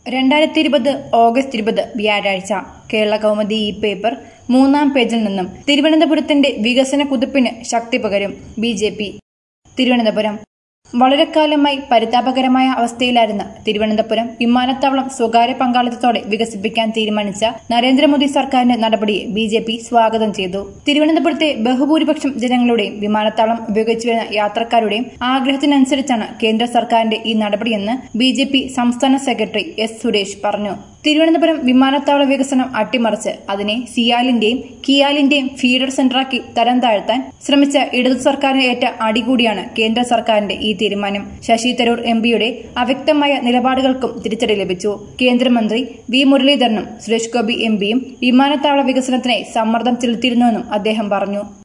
രണ്ടായിരത്തി ഇരുപത് ഓഗസ്റ്റ് ഇരുപത് വ്യാഴാഴ്ച കേരള കൗമുദി ഈ പേപ്പർ മൂന്നാം പേജിൽ നിന്നും തിരുവനന്തപുരത്തിന്റെ വികസന കുതിപ്പിന് ശക്തി പകരും ബി ജെ പി തിരുവനന്തപുരം വളരെ കാലമായി പരിതാപകരമായ അവസ്ഥയിലായിരുന്ന തിരുവനന്തപുരം വിമാനത്താവളം സ്വകാര്യ പങ്കാളിത്തത്തോടെ വികസിപ്പിക്കാൻ തീരുമാനിച്ച നരേന്ദ്രമോദി സർക്കാരിന്റെ നടപടിയെ ബി ജെ പി സ്വാഗതം ചെയ്തു തിരുവനന്തപുരത്തെ ബഹുഭൂരിപക്ഷം ജനങ്ങളുടെയും വിമാനത്താവളം ഉപയോഗിച്ചു വരുന്ന യാത്രക്കാരുടെയും ആഗ്രഹത്തിനനുസരിച്ചാണ് കേന്ദ്ര സർക്കാരിന്റെ ഈ നടപടിയെന്ന് ബി ജെ പി സംസ്ഥാന സെക്രട്ടറി എസ് സുരേഷ് പറഞ്ഞു തിരുവനന്തപുരം വിമാനത്താവള വികസനം അട്ടിമറിച്ച് അതിനെ സിയാലിന്റെയും കിയാലിന്റെയും ഫീഡർ സെന്ററാക്കി തരം താഴ്ത്താൻ ശ്രമിച്ച ഇടതു സർക്കാരിന് ഏറ്റ അടികൂടിയാണ് കേന്ദ്ര സർക്കാരിന്റെ ഈ തീരുമാനം ശശി തരൂർ എം പിയുടെ അവ്യക്തമായ നിലപാടുകൾക്കും തിരിച്ചടി ലഭിച്ചു കേന്ദ്രമന്ത്രി വി മുരളീധരനും സുരേഷ് ഗോപി എം പിയും വിമാനത്താവള വികസനത്തിനായി സമ്മർദ്ദം ചെലുത്തിയിരുന്നുവെന്നും അദ്ദേഹം പറഞ്ഞു